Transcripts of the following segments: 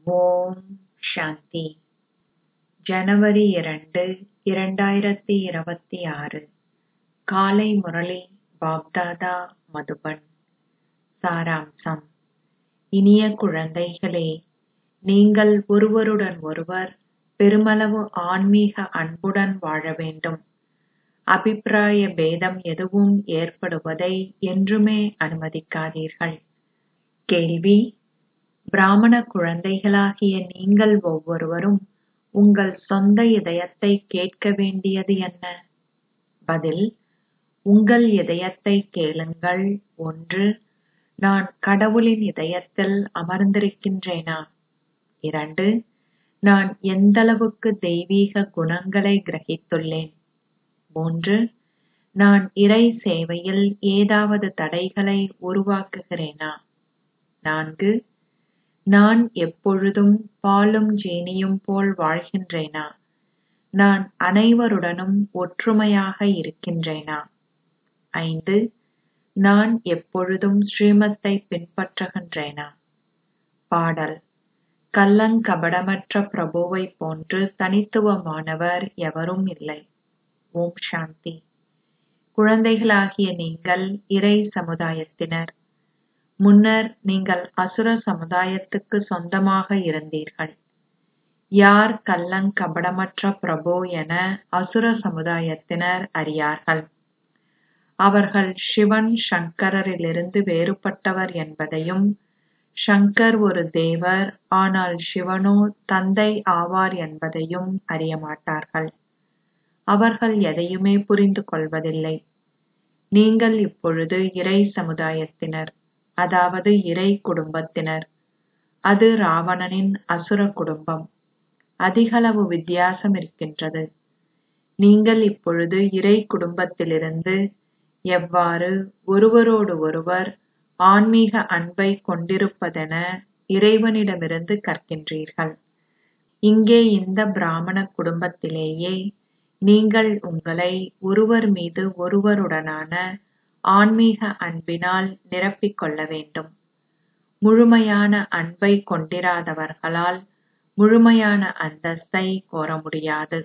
ஓம் சாந்தி ஜனவரி இரண்டு இரண்டாயிரத்தி இருபத்தி ஆறு காலை முரளி பாப்தாதா மதுபன் சாராம்சம் இனிய குழந்தைகளே நீங்கள் ஒருவருடன் ஒருவர் பெருமளவு ஆன்மீக அன்புடன் வாழ வேண்டும் அபிப்பிராய பேதம் எதுவும் ஏற்படுவதை என்றுமே அனுமதிக்காதீர்கள் கேள்வி பிராமண குழந்தைகளாகிய நீங்கள் ஒவ்வொருவரும் உங்கள் சொந்த இதயத்தை கேட்க வேண்டியது என்ன பதில் உங்கள் இதயத்தை கேளுங்கள் ஒன்று நான் கடவுளின் இதயத்தில் அமர்ந்திருக்கின்றேனா இரண்டு நான் எந்தளவுக்கு தெய்வீக குணங்களை கிரகித்துள்ளேன் மூன்று நான் இறை சேவையில் ஏதாவது தடைகளை உருவாக்குகிறேனா நான்கு நான் எப்பொழுதும் பாலும் ஜேனியும் போல் வாழ்கின்றேனா நான் அனைவருடனும் ஒற்றுமையாக இருக்கின்றேனா ஐந்து நான் எப்பொழுதும் ஸ்ரீமத்தை பின்பற்றுகின்றேனா பாடல் கள்ளங்கபடமற்ற பிரபுவைப் போன்று தனித்துவமானவர் எவரும் இல்லை ஓம் சாந்தி குழந்தைகளாகிய நீங்கள் இறை சமுதாயத்தினர் முன்னர் நீங்கள் அசுர சமுதாயத்துக்கு சொந்தமாக இருந்தீர்கள் யார் கள்ளங்கபடமற்ற பிரபு என அசுர சமுதாயத்தினர் அறியார்கள் அவர்கள் சிவன் சங்கரரிலிருந்து வேறுபட்டவர் என்பதையும் சங்கர் ஒரு தேவர் ஆனால் சிவனோ தந்தை ஆவார் என்பதையும் அறியமாட்டார்கள் அவர்கள் எதையுமே புரிந்து கொள்வதில்லை நீங்கள் இப்பொழுது இறை சமுதாயத்தினர் அதாவது இறை குடும்பத்தினர் அது ராவணனின் அசுர குடும்பம் அதிகளவு வித்தியாசம் இருக்கின்றது நீங்கள் இப்பொழுது இறை குடும்பத்திலிருந்து எவ்வாறு ஒருவரோடு ஒருவர் ஆன்மீக அன்பை கொண்டிருப்பதென இறைவனிடமிருந்து கற்கின்றீர்கள் இங்கே இந்த பிராமண குடும்பத்திலேயே நீங்கள் உங்களை ஒருவர் மீது ஒருவருடனான ஆன்மீக அன்பினால் நிரப்பிக் கொள்ள வேண்டும் முழுமையான அன்பை கொண்டிராதவர்களால் முழுமையான அந்தஸ்தை கோர முடியாது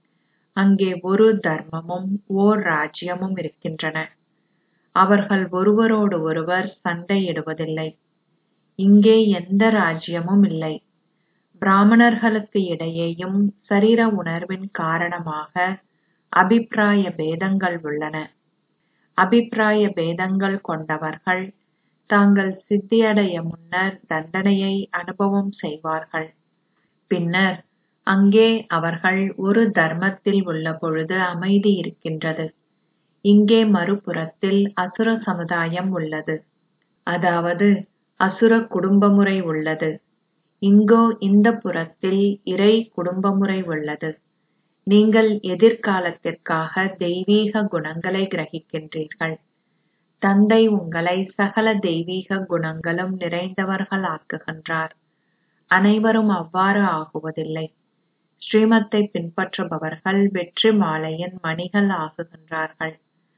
அங்கே ஒரு தர்மமும் ஓர் ராஜ்யமும் இருக்கின்றன அவர்கள் ஒருவரோடு ஒருவர் சண்டையிடுவதில்லை இங்கே எந்த ராஜ்யமும் இல்லை பிராமணர்களுக்கு இடையேயும் சரீர உணர்வின் காரணமாக அபிப்பிராய பேதங்கள் உள்ளன அபிப்பிராய பேதங்கள் கொண்டவர்கள் தாங்கள் சித்தியடைய முன்னர் தண்டனையை அனுபவம் செய்வார்கள் பின்னர் அங்கே அவர்கள் ஒரு தர்மத்தில் உள்ள பொழுது அமைதி இருக்கின்றது இங்கே மறுபுறத்தில் அசுர சமுதாயம் உள்ளது அதாவது அசுர குடும்பமுறை உள்ளது இங்கோ இந்த புறத்தில் இறை குடும்பமுறை உள்ளது நீங்கள் எதிர்காலத்திற்காக தெய்வீக குணங்களை கிரகிக்கின்றீர்கள் தந்தை உங்களை சகல தெய்வீக குணங்களும் நிறைந்தவர்கள் ஆக்குகின்றார் அனைவரும் அவ்வாறு ஆகுவதில்லை ஸ்ரீமத்தை பின்பற்றுபவர்கள் வெற்றி மாலையின் மணிகள் ஆகுகின்றார்கள்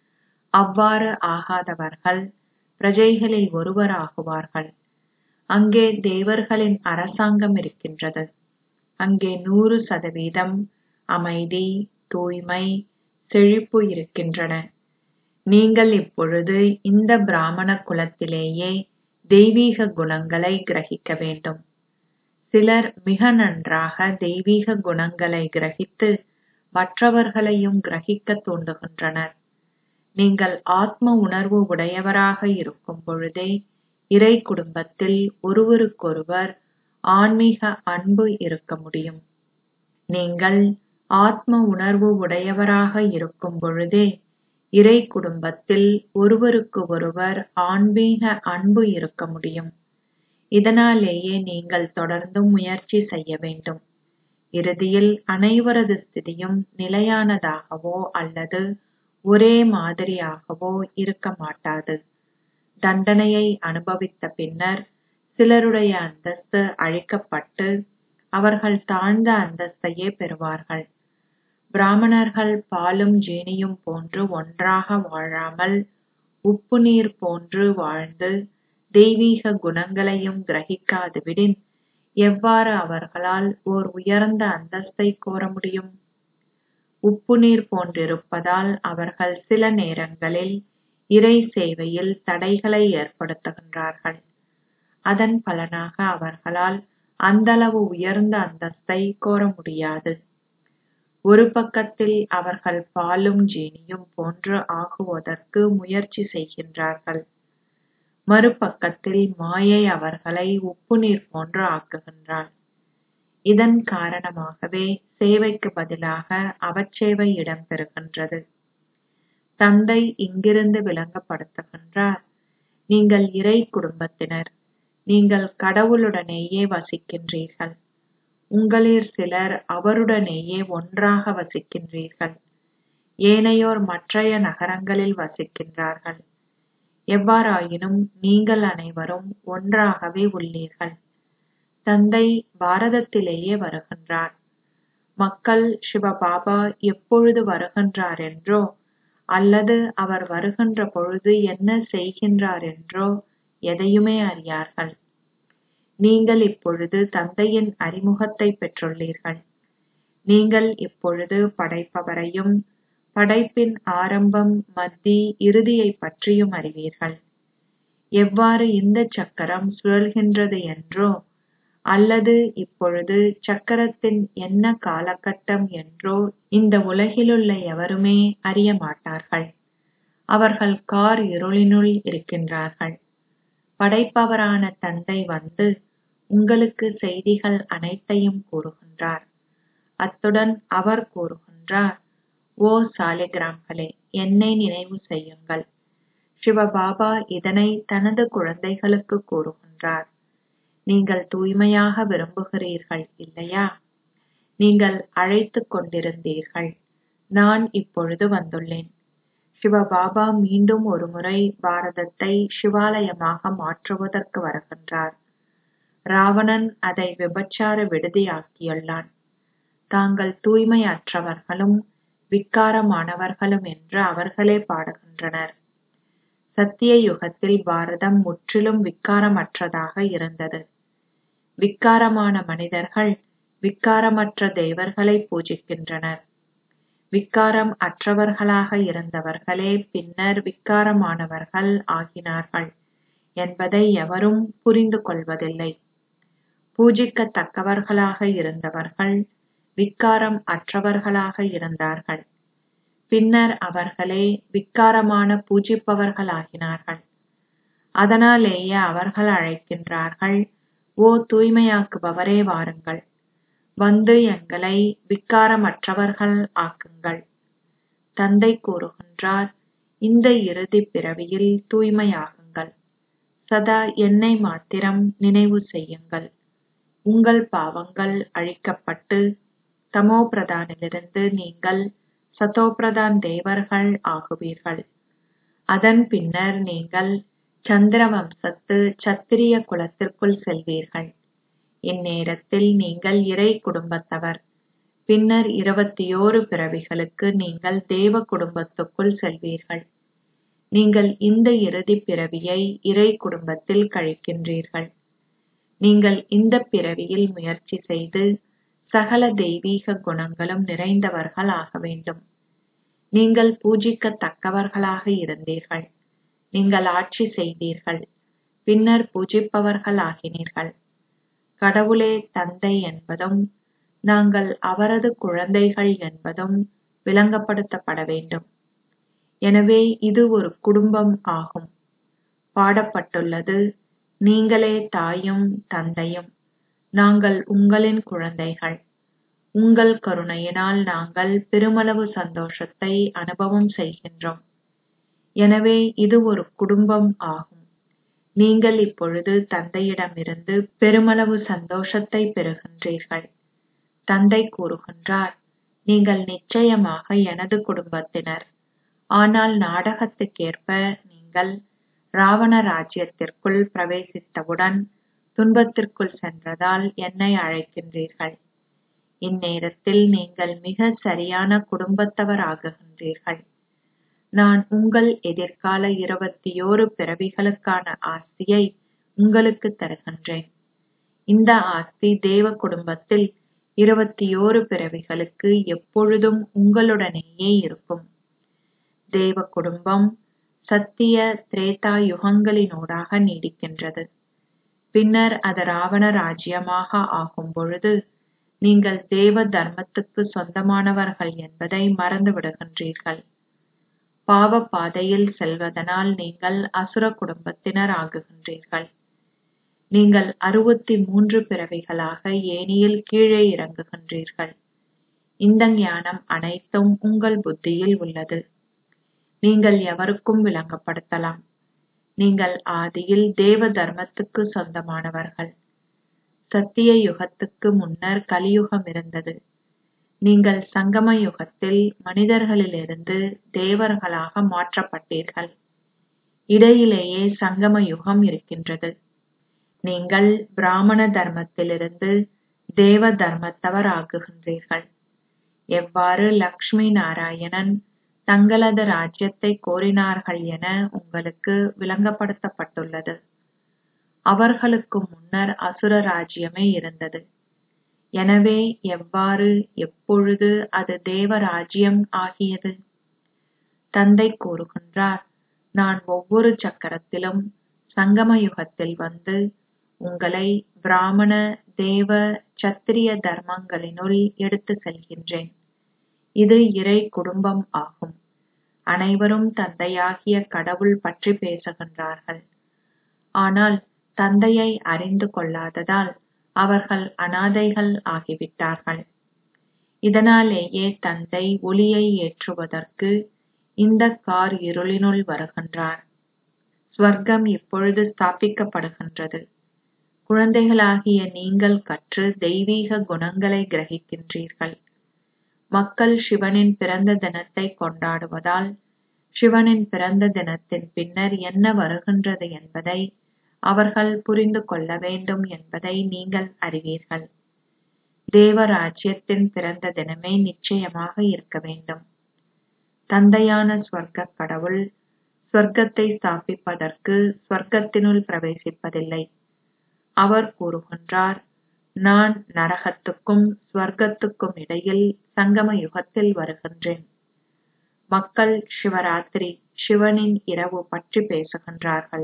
அவ்வாறு ஆகாதவர்கள் பிரஜைகளில் ஒருவர் ஆகுவார்கள் அங்கே தேவர்களின் அரசாங்கம் இருக்கின்றது அங்கே நூறு சதவீதம் அமைதி தூய்மை செழிப்பு இருக்கின்றன நீங்கள் இப்பொழுது இந்த பிராமண குலத்திலேயே தெய்வீக குணங்களை கிரகிக்க வேண்டும் சிலர் மிக நன்றாக தெய்வீக குணங்களை கிரகித்து மற்றவர்களையும் கிரகிக்க தூண்டுகின்றனர் நீங்கள் ஆத்ம உணர்வு உடையவராக இருக்கும் பொழுதே இறை குடும்பத்தில் ஒருவருக்கொருவர் ஆன்மீக அன்பு இருக்க முடியும் நீங்கள் ஆத்ம உணர்வு உடையவராக இருக்கும் பொழுதே இறை குடும்பத்தில் ஒருவருக்கு ஒருவர் ஆன்மீக அன்பு இருக்க முடியும் இதனாலேயே நீங்கள் தொடர்ந்து முயற்சி செய்ய வேண்டும் இறுதியில் அனைவரது ஸ்திதியும் நிலையானதாகவோ அல்லது ஒரே மாதிரியாகவோ இருக்க மாட்டாது தண்டனையை அனுபவித்த பின்னர் சிலருடைய அந்தஸ்து அழிக்கப்பட்டு அவர்கள் தாழ்ந்த அந்தஸ்தையே பெறுவார்கள் பிராமணர்கள் பாலும் ஜீனியும் போன்று ஒன்றாக வாழாமல் உப்பு நீர் போன்று வாழ்ந்து தெய்வீக குணங்களையும் கிரகிக்காது விடின் எவ்வாறு அவர்களால் ஓர் உயர்ந்த அந்தஸ்தை கோர முடியும் உப்பு நீர் போன்றிருப்பதால் அவர்கள் சில நேரங்களில் இறை சேவையில் தடைகளை ஏற்படுத்துகின்றார்கள் அதன் பலனாக அவர்களால் அந்தளவு உயர்ந்த அந்தஸ்தை கோர முடியாது ஒரு பக்கத்தில் அவர்கள் பாலும் ஜீனியும் போன்று ஆகுவதற்கு முயற்சி செய்கின்றார்கள் மறுபக்கத்தில் மாயை அவர்களை உப்பு நீர் போன்று ஆக்குகின்றாள் இதன் காரணமாகவே சேவைக்கு பதிலாக அவச்சேவை இடம்பெறுகின்றது தந்தை இங்கிருந்து விளங்கப்படுத்துகின்றார் நீங்கள் இறை குடும்பத்தினர் நீங்கள் கடவுளுடனேயே வசிக்கின்றீர்கள் உங்களில் சிலர் அவருடனேயே ஒன்றாக வசிக்கின்றீர்கள் ஏனையோர் மற்றைய நகரங்களில் வசிக்கின்றார்கள் எவ்வாறாயினும் நீங்கள் அனைவரும் ஒன்றாகவே உள்ளீர்கள் தந்தை பாரதத்திலேயே வருகின்றார் மக்கள் சிவபாபா எப்பொழுது வருகின்றார் என்றோ அல்லது அவர் வருகின்ற பொழுது என்ன செய்கின்றார் என்றோ எதையுமே அறியார்கள் நீங்கள் இப்பொழுது தந்தையின் அறிமுகத்தை பெற்றுள்ளீர்கள் நீங்கள் இப்பொழுது படைப்பவரையும் படைப்பின் ஆரம்பம் மத்தி இறுதியை பற்றியும் அறிவீர்கள் எவ்வாறு இந்த சக்கரம் சுழல்கின்றது என்றோ அல்லது இப்பொழுது சக்கரத்தின் என்ன காலகட்டம் என்றோ இந்த உலகிலுள்ள எவருமே அறிய மாட்டார்கள் அவர்கள் கார் இருளினுள் இருக்கின்றார்கள் படைப்பவரான தந்தை வந்து உங்களுக்கு செய்திகள் அனைத்தையும் கூறுகின்றார் அத்துடன் அவர் கூறுகின்றார் ஓ சாலிகிராம்களே என்னை நினைவு செய்யுங்கள் சிவபாபா இதனை தனது குழந்தைகளுக்கு கூறுகின்றார் நீங்கள் தூய்மையாக விரும்புகிறீர்கள் இல்லையா நீங்கள் அழைத்துக் கொண்டிருந்தீர்கள் நான் இப்பொழுது வந்துள்ளேன் சிவபாபா மீண்டும் ஒருமுறை பாரதத்தை சிவாலயமாக மாற்றுவதற்கு வருகின்றார் ராவணன் அதை விபச்சார விடுதியாக்கியுள்ளான் தாங்கள் தூய்மையற்றவர்களும் விக்காரமானவர்களும் என்று அவர்களே பாடுகின்றனர் சத்திய யுகத்தில் பாரதம் முற்றிலும் விக்காரமற்றதாக இருந்தது விக்காரமான மனிதர்கள் விக்காரமற்ற தேவர்களை பூஜிக்கின்றனர் விக்காரம் அற்றவர்களாக இருந்தவர்களே பின்னர் விக்காரமானவர்கள் ஆகினார்கள் என்பதை எவரும் புரிந்து கொள்வதில்லை பூஜிக்கத்தக்கவர்களாக இருந்தவர்கள் விக்காரம் அற்றவர்களாக இருந்தார்கள் பின்னர் அவர்களே விக்காரமான பூஜிப்பவர்களாகினார்கள் அதனாலேயே அவர்கள் அழைக்கின்றார்கள் ஓ தூய்மையாக்குபவரே வாருங்கள் வந்து எங்களை விக்காரமற்றவர்கள் ஆக்குங்கள் தந்தை கூறுகின்றார் இந்த இறுதிப் பிறவியில் தூய்மையாகுங்கள் சதா என்னை மாத்திரம் நினைவு செய்யுங்கள் உங்கள் பாவங்கள் அழிக்கப்பட்டு தமோபிரதானிலிருந்து நீங்கள் சதோபிரதான் தேவர்கள் ஆகுவீர்கள் அதன் பின்னர் நீங்கள் சந்திர வம்சத்து சத்திரிய குலத்திற்குள் செல்வீர்கள் இந்நேரத்தில் நீங்கள் இறை குடும்பத்தவர் பின்னர் இருபத்தியோரு பிறவிகளுக்கு நீங்கள் தேவ குடும்பத்துக்குள் செல்வீர்கள் நீங்கள் இந்த இறுதிப் பிறவியை இறை குடும்பத்தில் கழிக்கின்றீர்கள் நீங்கள் இந்த பிறவியில் முயற்சி செய்து சகல தெய்வீக குணங்களும் நிறைந்தவர்கள் ஆக வேண்டும் நீங்கள் பூஜிக்கத்தக்கவர்களாக இருந்தீர்கள் நீங்கள் ஆட்சி செய்தீர்கள் பின்னர் பூஜிப்பவர்கள் ஆகினீர்கள் கடவுளே தந்தை என்பதும் நாங்கள் அவரது குழந்தைகள் என்பதும் விளங்கப்படுத்தப்பட வேண்டும் எனவே இது ஒரு குடும்பம் ஆகும் பாடப்பட்டுள்ளது நீங்களே தாயும் தந்தையும் நாங்கள் உங்களின் குழந்தைகள் உங்கள் கருணையினால் நாங்கள் பெருமளவு சந்தோஷத்தை அனுபவம் செய்கின்றோம் எனவே இது ஒரு குடும்பம் ஆகும் நீங்கள் இப்பொழுது தந்தையிடமிருந்து பெருமளவு சந்தோஷத்தை பெறுகின்றீர்கள் தந்தை கூறுகின்றார் நீங்கள் நிச்சயமாக எனது குடும்பத்தினர் ஆனால் நாடகத்துக்கேற்ப நீங்கள் ராவண ராஜ்யத்திற்குள் பிரவேசித்தவுடன் துன்பத்திற்குள் சென்றதால் என்னை அழைக்கின்றீர்கள் இந்நேரத்தில் நீங்கள் மிக சரியான குடும்பத்தவர் ஆகுகின்றீர்கள் நான் உங்கள் எதிர்கால இருபத்தியோரு பிறவிகளுக்கான ஆஸ்தியை உங்களுக்கு தருகின்றேன் இந்த ஆஸ்தி தேவ குடும்பத்தில் இருபத்தியோரு பிறவிகளுக்கு எப்பொழுதும் உங்களுடனேயே இருக்கும் தேவ குடும்பம் சத்திய திரேதா யுகங்களினூடாக நீடிக்கின்றது பின்னர் அது ராவண ராஜ்யமாக ஆகும் பொழுது நீங்கள் தேவ தர்மத்துக்கு சொந்தமானவர்கள் என்பதை மறந்து விடுகின்றீர்கள் பாவ பாதையில் செல்வதனால் நீங்கள் அசுர குடும்பத்தினர் ஆகுகின்றீர்கள் நீங்கள் அறுபத்தி மூன்று பிறவிகளாக ஏனியில் கீழே இறங்குகின்றீர்கள் இந்த ஞானம் அனைத்தும் உங்கள் புத்தியில் உள்ளது நீங்கள் எவருக்கும் விளங்கப்படுத்தலாம் நீங்கள் ஆதியில் தேவ தர்மத்துக்கு சொந்தமானவர்கள் சத்திய யுகத்துக்கு முன்னர் கலியுகம் இருந்தது நீங்கள் சங்கம யுகத்தில் மனிதர்களிலிருந்து தேவர்களாக மாற்றப்பட்டீர்கள் இடையிலேயே சங்கம யுகம் இருக்கின்றது நீங்கள் பிராமண தர்மத்திலிருந்து தேவ தர்மத்தவர் ஆகுகின்றீர்கள் எவ்வாறு லக்ஷ்மி நாராயணன் தங்களது ராஜ்யத்தை கோரினார்கள் என உங்களுக்கு விளங்கப்படுத்தப்பட்டுள்ளது அவர்களுக்கு முன்னர் அசுர ராஜ்யமே இருந்தது எனவே எவ்வாறு எப்பொழுது அது தேவ ராஜ்யம் ஆகியது தந்தை கூறுகின்றார் நான் ஒவ்வொரு சக்கரத்திலும் சங்கம யுகத்தில் வந்து உங்களை பிராமண தேவ சத்திரிய தர்மங்களினுள் எடுத்து செல்கின்றேன் இது இறை குடும்பம் ஆகும் அனைவரும் தந்தையாகிய கடவுள் பற்றி பேசுகின்றார்கள் ஆனால் தந்தையை அறிந்து கொள்ளாததால் அவர்கள் அனாதைகள் ஆகிவிட்டார்கள் இதனாலேயே தந்தை ஒளியை ஏற்றுவதற்கு இந்த கார் இருளினுள் வருகின்றார் ஸ்வர்க்கம் இப்பொழுது ஸ்தாபிக்கப்படுகின்றது குழந்தைகளாகிய நீங்கள் கற்று தெய்வீக குணங்களை கிரகிக்கின்றீர்கள் மக்கள் சிவனின் பிறந்த தினத்தை கொண்டாடுவதால் சிவனின் பிறந்த தினத்தின் பின்னர் என்ன வருகின்றது என்பதை அவர்கள் புரிந்து கொள்ள வேண்டும் என்பதை நீங்கள் அறிவீர்கள் தேவராஜ்யத்தின் பிறந்த தினமே நிச்சயமாக இருக்க வேண்டும் தந்தையான ஸ்வர்க்க கடவுள் ஸ்வர்க்கத்தை ஸ்தாபிப்பதற்கு ஸ்வர்க்கத்தினுள் பிரவேசிப்பதில்லை அவர் கூறுகின்றார் நான் நரகத்துக்கும் ஸ்வர்க்கத்துக்கும் இடையில் சங்கம யுகத்தில் வருகின்றேன் மக்கள் சிவராத்திரி சிவனின் இரவு பற்றி பேசுகின்றார்கள்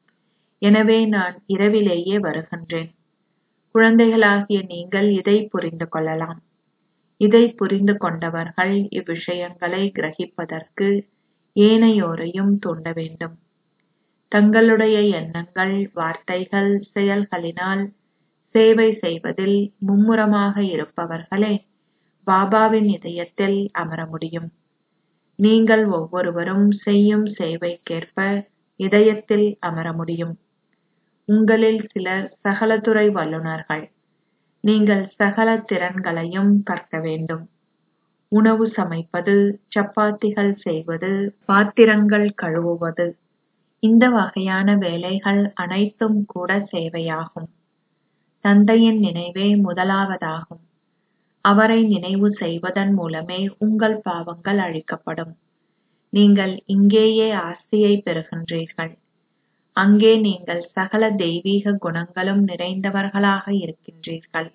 எனவே நான் இரவிலேயே வருகின்றேன் குழந்தைகளாகிய நீங்கள் இதை புரிந்து கொள்ளலாம் இதை புரிந்து கொண்டவர்கள் இவ்விஷயங்களை கிரகிப்பதற்கு ஏனையோரையும் தூண்ட வேண்டும் தங்களுடைய எண்ணங்கள் வார்த்தைகள் செயல்களினால் சேவை செய்வதில் மும்முரமாக இருப்பவர்களே பாபாவின் இதயத்தில் அமர முடியும் நீங்கள் ஒவ்வொருவரும் செய்யும் சேவைக்கேற்ப இதயத்தில் அமர முடியும் உங்களில் சிலர் சகல துறை வல்லுநர்கள் நீங்கள் சகல திறன்களையும் கற்க வேண்டும் உணவு சமைப்பது சப்பாத்திகள் செய்வது பாத்திரங்கள் கழுவுவது இந்த வகையான வேலைகள் அனைத்தும் கூட சேவையாகும் தந்தையின் நினைவே முதலாவதாகும் அவரை நினைவு செய்வதன் மூலமே உங்கள் பாவங்கள் அழிக்கப்படும் நீங்கள் இங்கேயே ஆஸ்தியை பெறுகின்றீர்கள் அங்கே நீங்கள் சகல தெய்வீக குணங்களும் நிறைந்தவர்களாக இருக்கின்றீர்கள்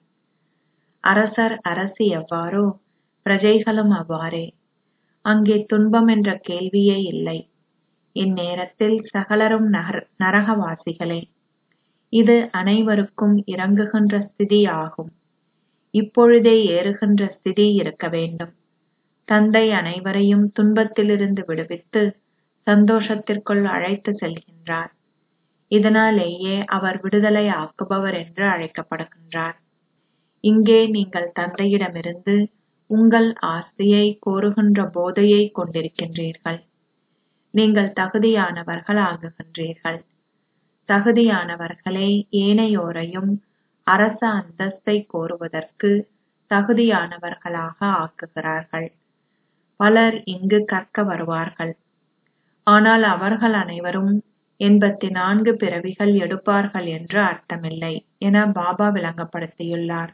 அரசர் அரசி எவ்வாறோ பிரஜைகளும் அவ்வாறே அங்கே துன்பம் என்ற கேள்வியே இல்லை இந்நேரத்தில் சகலரும் நகர் நரகவாசிகளே இது அனைவருக்கும் இறங்குகின்ற ஸ்திதி ஆகும் இப்பொழுதே ஏறுகின்ற ஸ்திதி இருக்க வேண்டும் தந்தை அனைவரையும் துன்பத்திலிருந்து விடுவித்து சந்தோஷத்திற்குள் அழைத்து செல்கின்றார் இதனாலேயே அவர் விடுதலை ஆக்குபவர் என்று அழைக்கப்படுகின்றார் இங்கே நீங்கள் தந்தையிடமிருந்து உங்கள் ஆஸ்தியை கோருகின்ற போதையை கொண்டிருக்கின்றீர்கள் நீங்கள் தகுதியானவர்கள் ஆகுகின்றீர்கள் தகுதியானவர்களே ஏனையோரையும் அரச அந்தஸ்தை கோருவதற்கு தகுதியானவர்களாக ஆக்குகிறார்கள் பலர் இங்கு கற்க வருவார்கள் ஆனால் அவர்கள் அனைவரும் எண்பத்தி நான்கு பிறவிகள் எடுப்பார்கள் என்று அர்த்தமில்லை என பாபா விளங்கப்படுத்தியுள்ளார்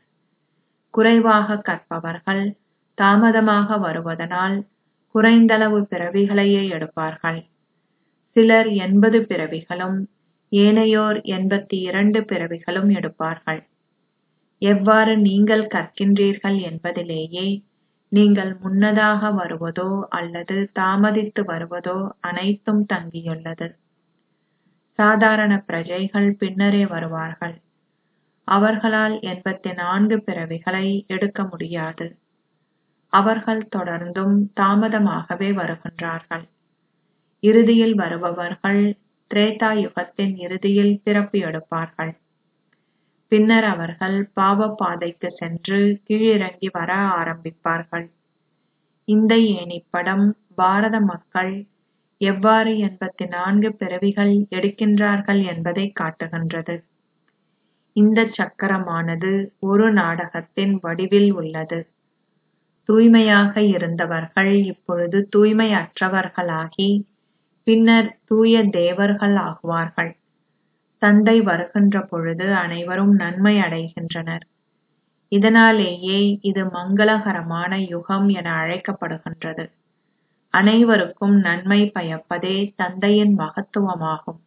குறைவாக கற்பவர்கள் தாமதமாக வருவதனால் குறைந்தளவு பிறவிகளையே எடுப்பார்கள் சிலர் எண்பது பிறவிகளும் ஏனையோர் எண்பத்தி இரண்டு பிறவிகளும் எடுப்பார்கள் எவ்வாறு நீங்கள் கற்கின்றீர்கள் என்பதிலேயே நீங்கள் முன்னதாக வருவதோ அல்லது தாமதித்து வருவதோ அனைத்தும் தங்கியுள்ளது சாதாரண பிரஜைகள் பின்னரே வருவார்கள் அவர்களால் எண்பத்தி நான்கு பிறவிகளை எடுக்க முடியாது அவர்கள் தொடர்ந்தும் தாமதமாகவே வருகின்றார்கள் இறுதியில் வருபவர்கள் திரேதா யுகத்தின் இறுதியில் பிறப்பு எடுப்பார்கள் பின்னர் அவர்கள் பாவ பாதைக்கு சென்று கீழிறங்கி வர ஆரம்பிப்பார்கள் இந்த ஏணிப்படம் பாரத மக்கள் எவ்வாறு எண்பத்தி நான்கு பிறவிகள் எடுக்கின்றார்கள் என்பதை காட்டுகின்றது இந்த சக்கரமானது ஒரு நாடகத்தின் வடிவில் உள்ளது தூய்மையாக இருந்தவர்கள் இப்பொழுது தூய்மையற்றவர்களாகி பின்னர் தூய தேவர்கள் ஆகுவார்கள் தந்தை வருகின்ற பொழுது அனைவரும் நன்மை அடைகின்றனர் இதனாலேயே இது மங்களகரமான யுகம் என அழைக்கப்படுகின்றது அனைவருக்கும் நன்மை பயப்பதே தந்தையின் மகத்துவமாகும்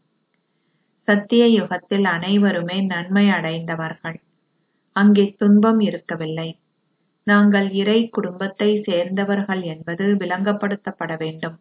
சத்திய யுகத்தில் அனைவருமே நன்மை அடைந்தவர்கள் அங்கே துன்பம் இருக்கவில்லை நாங்கள் இறை குடும்பத்தை சேர்ந்தவர்கள் என்பது விளங்கப்படுத்தப்பட வேண்டும்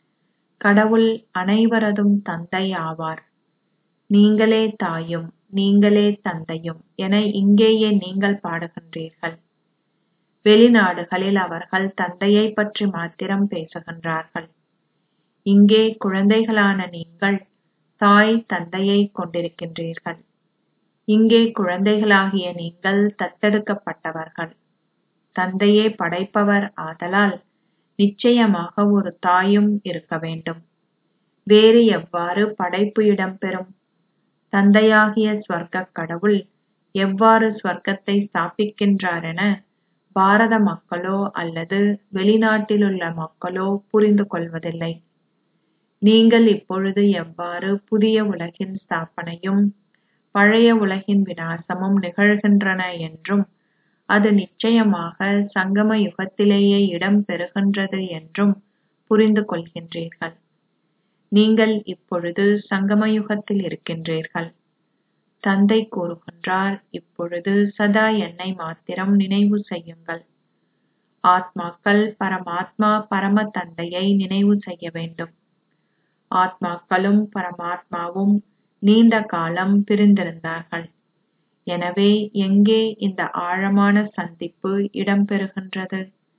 கடவுள் அனைவரதும் தந்தை ஆவார் நீங்களே தாயும் நீங்களே தந்தையும் என இங்கேயே நீங்கள் பாடுகின்றீர்கள் வெளிநாடுகளில் அவர்கள் தந்தையை பற்றி மாத்திரம் பேசுகின்றார்கள் இங்கே குழந்தைகளான நீங்கள் தாய் தந்தையை கொண்டிருக்கின்றீர்கள் இங்கே குழந்தைகளாகிய நீங்கள் தத்தெடுக்கப்பட்டவர்கள் தந்தையே படைப்பவர் ஆதலால் நிச்சயமாக ஒரு தாயும் இருக்க வேண்டும் வேறு எவ்வாறு படைப்பு இடம்பெறும் தந்தையாகிய ஸ்வர்க்க கடவுள் எவ்வாறு ஸ்வர்க்கத்தை ஸ்தாபிக்கின்றார் என பாரத மக்களோ அல்லது வெளிநாட்டிலுள்ள மக்களோ புரிந்து கொள்வதில்லை நீங்கள் இப்பொழுது எவ்வாறு புதிய உலகின் ஸ்தாபனையும் பழைய உலகின் விநாசமும் நிகழ்கின்றன என்றும் அது நிச்சயமாக சங்கம யுகத்திலேயே இடம் பெறுகின்றது என்றும் புரிந்து கொள்கின்றீர்கள் நீங்கள் இப்பொழுது சங்கம யுகத்தில் இருக்கின்றீர்கள் தந்தை கூறுகின்றார் இப்பொழுது சதா என்னை மாத்திரம் நினைவு செய்யுங்கள் ஆத்மாக்கள் பரமாத்மா பரம தந்தையை நினைவு செய்ய வேண்டும் ஆத்மாக்களும் பரமாத்மாவும் நீண்ட காலம் பிரிந்திருந்தார்கள் எனவே எங்கே இந்த ஆழமான சந்திப்பு இடம்பெறுகின்றது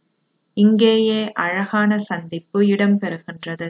இங்கேயே அழகான சந்திப்பு இடம்பெறுகின்றது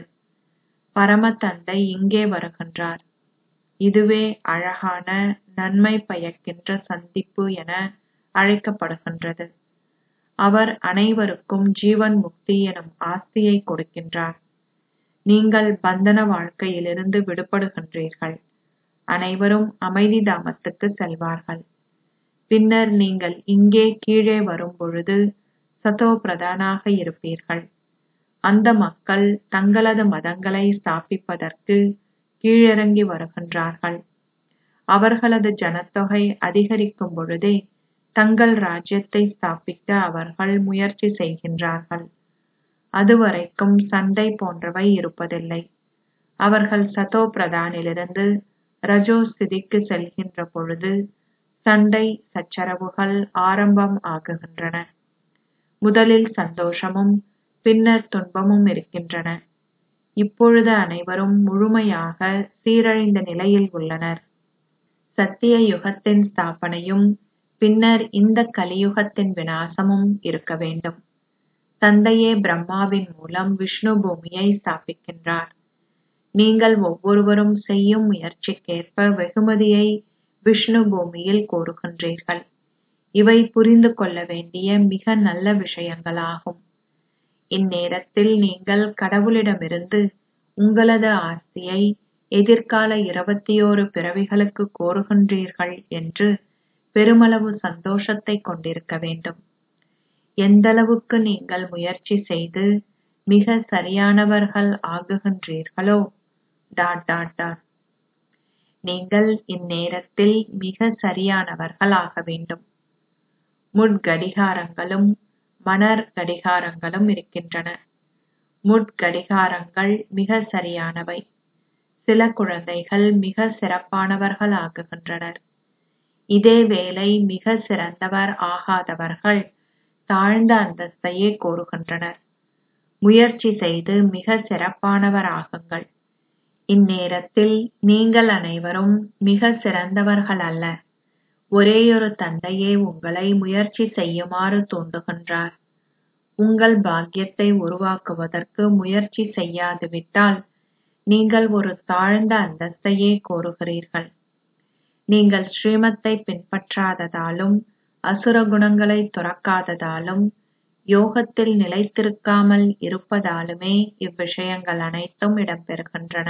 பரம தந்தை இங்கே வருகின்றார் இதுவே அழகான நன்மை பயக்கின்ற சந்திப்பு என அழைக்கப்படுகின்றது அவர் அனைவருக்கும் ஜீவன் முக்தி எனும் ஆஸ்தியை கொடுக்கின்றார் நீங்கள் பந்தன வாழ்க்கையிலிருந்து விடுபடுகின்றீர்கள் அனைவரும் அமைதி தாமத்துக்கு செல்வார்கள் பின்னர் நீங்கள் இங்கே கீழே வரும் பொழுது சதோ பிரதானாக இருப்பீர்கள் அந்த மக்கள் தங்களது மதங்களை ஸ்தாபிப்பதற்கு கீழிறங்கி வருகின்றார்கள் அவர்களது ஜனத்தொகை அதிகரிக்கும் பொழுதே தங்கள் ராஜ்யத்தை ஸ்தாபிக்க அவர்கள் முயற்சி செய்கின்றார்கள் அதுவரைக்கும் சண்டை போன்றவை இருப்பதில்லை அவர்கள் சதோ பிரதானிலிருந்து ரஜோ ஸ்திதிக்கு செல்கின்ற பொழுது சண்டை சச்சரவுகள் ஆரம்பம் ஆகுகின்றன முதலில் சந்தோஷமும் பின்னர் துன்பமும் இருக்கின்றன இப்பொழுது அனைவரும் முழுமையாக சீரழிந்த நிலையில் உள்ளனர் சத்திய யுகத்தின் ஸ்தாபனையும் பின்னர் இந்த கலியுகத்தின் விநாசமும் இருக்க வேண்டும் தந்தையே பிரம்மாவின் மூலம் விஷ்ணு பூமியை ஸ்தாபிக்கின்றார் நீங்கள் ஒவ்வொருவரும் செய்யும் முயற்சிக்கேற்ப வெகுமதியை விஷ்ணு பூமியில் கோருகின்றீர்கள் இவை புரிந்து கொள்ள வேண்டிய மிக நல்ல விஷயங்களாகும் இந்நேரத்தில் நீங்கள் கடவுளிடமிருந்து உங்களது ஆஸ்தியை எதிர்கால இருபத்தியோரு பிறவிகளுக்கு கோருகின்றீர்கள் என்று பெருமளவு சந்தோஷத்தை கொண்டிருக்க வேண்டும் எந்தளவுக்கு நீங்கள் முயற்சி செய்து மிக சரியானவர்கள் ஆகுகின்றீர்களோ டாட் டாட் டாட் நீங்கள் இந்நேரத்தில் மிக சரியானவர்கள் ஆக வேண்டும் முட்கடிகாரங்களும் மணர் கடிகாரங்களும் இருக்கின்றன முட்கடிகாரங்கள் மிக சரியானவை சில குழந்தைகள் மிக சிறப்பானவர்கள் ஆகுகின்றனர் இதேவேளை மிகச் சிறந்தவர் ஆகாதவர்கள் தாழ்ந்த அந்தஸ்தையே கோருகின்றனர் முயற்சி செய்து மிகச் சிறப்பானவர் ஆகுங்கள் இந்நேரத்தில் நீங்கள் அனைவரும் மிகச் சிறந்தவர்கள் அல்ல ஒரேயொரு தந்தையே உங்களை முயற்சி செய்யுமாறு தூண்டுகின்றார் உங்கள் பாக்கியத்தை உருவாக்குவதற்கு முயற்சி செய்யாதுவிட்டால் நீங்கள் ஒரு தாழ்ந்த அந்தஸ்தையே கோருகிறீர்கள் நீங்கள் ஸ்ரீமத்தை பின்பற்றாததாலும் அசுர குணங்களை துறக்காததாலும் யோகத்தில் நிலைத்திருக்காமல் இருப்பதாலுமே இவ்விஷயங்கள் அனைத்தும் இடம்பெறுகின்றன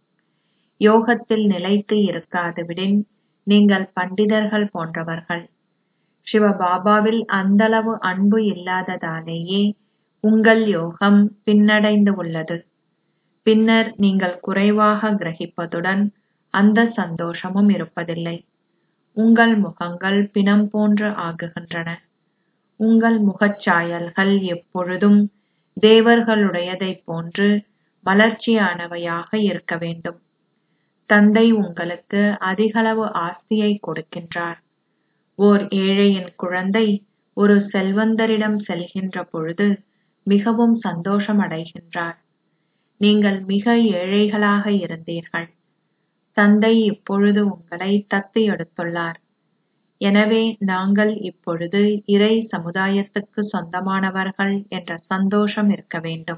யோகத்தில் நிலைத்து இருக்காதுவிடின் நீங்கள் பண்டிதர்கள் போன்றவர்கள் சிவபாபாவில் அந்தளவு அன்பு இல்லாததாலேயே உங்கள் யோகம் பின்னடைந்து உள்ளது பின்னர் நீங்கள் குறைவாக கிரகிப்பதுடன் அந்த சந்தோஷமும் இருப்பதில்லை உங்கள் முகங்கள் பிணம் போன்று ஆகுகின்றன உங்கள் முகச்சாயல்கள் எப்பொழுதும் தேவர்களுடையதைப் போன்று மலர்ச்சியானவையாக இருக்க வேண்டும் தந்தை உங்களுக்கு அதிகளவு ஆஸ்தியை கொடுக்கின்றார் ஓர் ஏழையின் குழந்தை ஒரு செல்வந்தரிடம் செல்கின்ற பொழுது மிகவும் சந்தோஷம் அடைகின்றார் நீங்கள் மிக ஏழைகளாக இருந்தீர்கள் தந்தை இப்பொழுது உங்களை தத்து எடுத்துள்ளார் எனவே நாங்கள் இப்பொழுது இறை சமுதாயத்துக்கு சொந்தமானவர்கள் என்ற சந்தோஷம் இருக்க வேண்டும்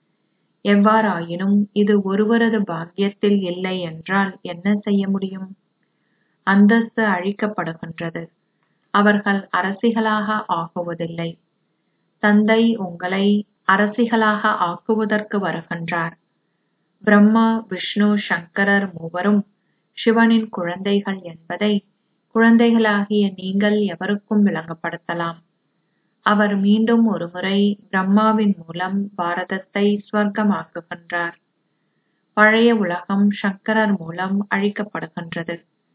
எவ்வாறாயினும் இது ஒருவரது பாக்கியத்தில் இல்லை என்றால் என்ன செய்ய முடியும் அந்தஸ்து அழிக்கப்படுகின்றது அவர்கள் அரசிகளாக ஆகுவதில்லை தந்தை உங்களை அரசிகளாக ஆக்குவதற்கு வருகின்றார் பிரம்மா விஷ்ணு சங்கரர் மூவரும் சிவனின் குழந்தைகள் என்பதை குழந்தைகளாகிய நீங்கள் எவருக்கும் விளங்கப்படுத்தலாம் அவர் மீண்டும் ஒருமுறை பிரம்மாவின் மூலம் பாரதத்தை ஸ்வர்க்கமாக்குகின்றார் பழைய உலகம் சங்கரர் மூலம் அழிக்கப்படுகின்றது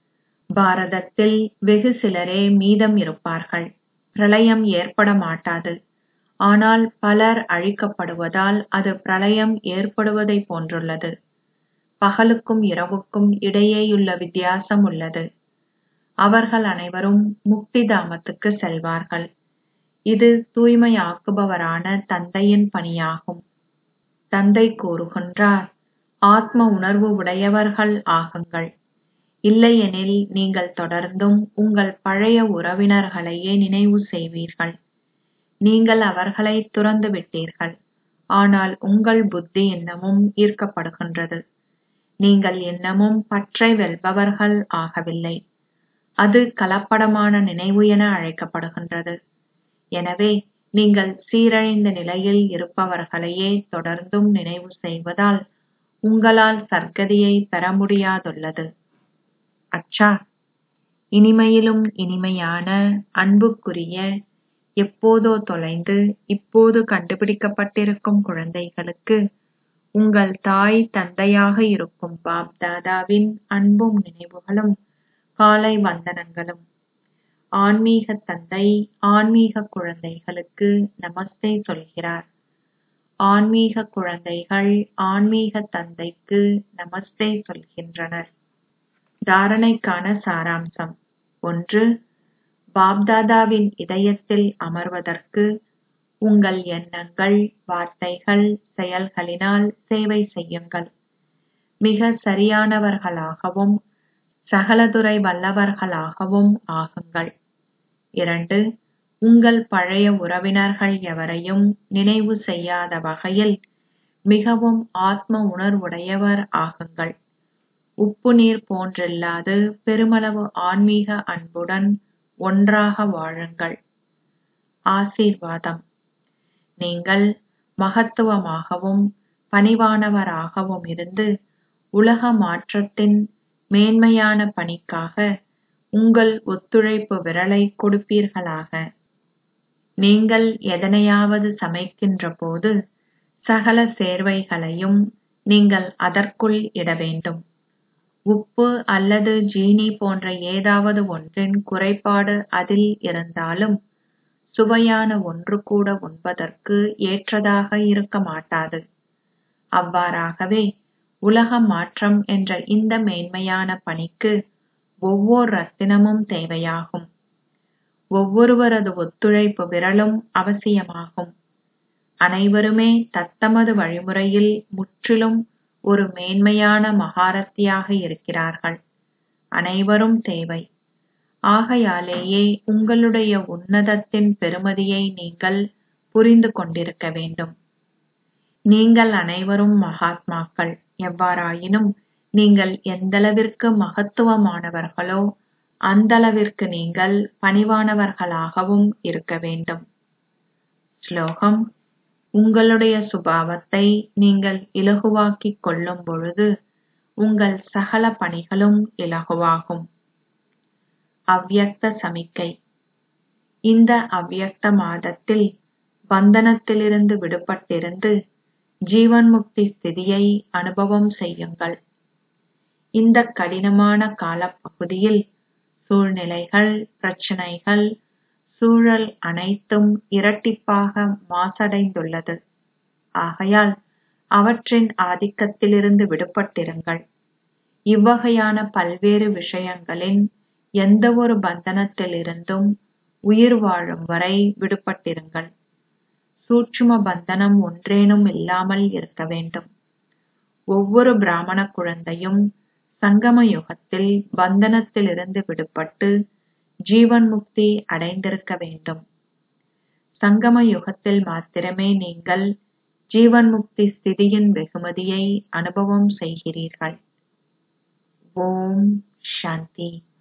பாரதத்தில் வெகு சிலரே மீதம் இருப்பார்கள் பிரளயம் ஏற்பட மாட்டாது ஆனால் பலர் அழிக்கப்படுவதால் அது பிரளயம் ஏற்படுவதை போன்றுள்ளது பகலுக்கும் இரவுக்கும் இடையேயுள்ள வித்தியாசம் உள்ளது அவர்கள் அனைவரும் முக்தி தாமத்துக்கு செல்வார்கள் இது தூய்மையாக்குபவரான தந்தையின் பணியாகும் தந்தை கூறுகின்றார் ஆத்ம உணர்வு உடையவர்கள் ஆகுங்கள் இல்லையெனில் நீங்கள் தொடர்ந்தும் உங்கள் பழைய உறவினர்களையே நினைவு செய்வீர்கள் நீங்கள் அவர்களை துறந்து விட்டீர்கள் ஆனால் உங்கள் புத்தி இன்னமும் ஈர்க்கப்படுகின்றது நீங்கள் இன்னமும் பற்றை வெல்பவர்கள் ஆகவில்லை அது கலப்படமான நினைவு என அழைக்கப்படுகின்றது எனவே நீங்கள் சீரழிந்த நிலையில் இருப்பவர்களையே தொடர்ந்தும் நினைவு செய்வதால் உங்களால் சர்க்கதியை பெற முடியாதுள்ளது அச்சா இனிமையிலும் இனிமையான அன்புக்குரிய எப்போதோ தொலைந்து இப்போது கண்டுபிடிக்கப்பட்டிருக்கும் குழந்தைகளுக்கு உங்கள் தாய் தந்தையாக இருக்கும் பாப் தாதாவின் அன்பும் நினைவுகளும் காலை வந்தனங்களும் ஆன்மீக தந்தை ஆன்மீக குழந்தைகளுக்கு நமஸ்தே சொல்கிறார் ஆன்மீக குழந்தைகள் ஆன்மீக தந்தைக்கு நமஸ்தே சொல்கின்றனர் தாரணைக்கான சாராம்சம் ஒன்று பாப்தாதாவின் இதயத்தில் அமர்வதற்கு உங்கள் எண்ணங்கள் வார்த்தைகள் செயல்களினால் சேவை செய்யுங்கள் மிக சரியானவர்களாகவும் சகலதுறை வல்லவர்களாகவும் ஆகுங்கள் இரண்டு உங்கள் பழைய உறவினர்கள் எவரையும் நினைவு செய்யாத வகையில் மிகவும் ஆத்ம உணர்வுடையவர் ஆகுங்கள் உப்பு நீர் போன்றில்லாது பெருமளவு ஆன்மீக அன்புடன் ஒன்றாக வாழுங்கள் ஆசீர்வாதம் நீங்கள் மகத்துவமாகவும் பணிவானவராகவும் இருந்து உலக மாற்றத்தின் மேன்மையான பணிக்காக உங்கள் ஒத்துழைப்பு விரலை கொடுப்பீர்களாக நீங்கள் எதனையாவது சமைக்கின்ற போது சகல சேர்வைகளையும் நீங்கள் அதற்குள் இட வேண்டும் உப்பு அல்லது ஜீனி போன்ற ஏதாவது ஒன்றின் குறைபாடு அதில் இருந்தாலும் சுவையான ஒன்று கூட உண்பதற்கு ஏற்றதாக இருக்க மாட்டாது அவ்வாறாகவே உலக மாற்றம் என்ற இந்த மேன்மையான பணிக்கு ஒவ்வொரு ரத்தினமும் தேவையாகும் ஒவ்வொருவரது ஒத்துழைப்பு விரலும் அவசியமாகும் அனைவருமே தத்தமது வழிமுறையில் முற்றிலும் ஒரு மேன்மையான மகாரத்தியாக இருக்கிறார்கள் அனைவரும் தேவை ஆகையாலேயே உங்களுடைய உன்னதத்தின் பெருமதியை நீங்கள் புரிந்து கொண்டிருக்க வேண்டும் நீங்கள் அனைவரும் மகாத்மாக்கள் எவ்வாறாயினும் நீங்கள் எந்தளவிற்கு மகத்துவமானவர்களோ அந்தளவிற்கு நீங்கள் பணிவானவர்களாகவும் இருக்க வேண்டும் ஸ்லோகம் உங்களுடைய சுபாவத்தை நீங்கள் இலகுவாக்கிக் கொள்ளும் பொழுது உங்கள் சகல பணிகளும் இலகுவாகும் அவ்யக்த சமிக்கை இந்த அவ்யக்த மாதத்தில் பந்தனத்திலிருந்து விடுபட்டிருந்து ஜீவன் முக்தி ஸ்திதியை அனுபவம் செய்யுங்கள் இந்த கடினமான காலப்பகுதியில் சூழ்நிலைகள் பிரச்சனைகள் சூழல் அனைத்தும் இரட்டிப்பாக மாசடைந்துள்ளது ஆகையால் அவற்றின் ஆதிக்கத்திலிருந்து விடுபட்டிருங்கள் இவ்வகையான பல்வேறு விஷயங்களின் எந்தவொரு பந்தனத்திலிருந்தும் உயிர் வாழும் வரை விடுபட்டிருங்கள் சூட்சும பந்தனம் ஒன்றேனும் இல்லாமல் இருக்க வேண்டும் ஒவ்வொரு பிராமண குழந்தையும் சங்கம யுகத்தில் பந்தனத்திலிருந்து விடுபட்டு ஜீவன் முக்தி அடைந்திருக்க வேண்டும் சங்கம யுகத்தில் மாத்திரமே நீங்கள் ஜீவன் முக்தி ஸ்திதியின் வெகுமதியை அனுபவம் செய்கிறீர்கள் ஓம் சாந்தி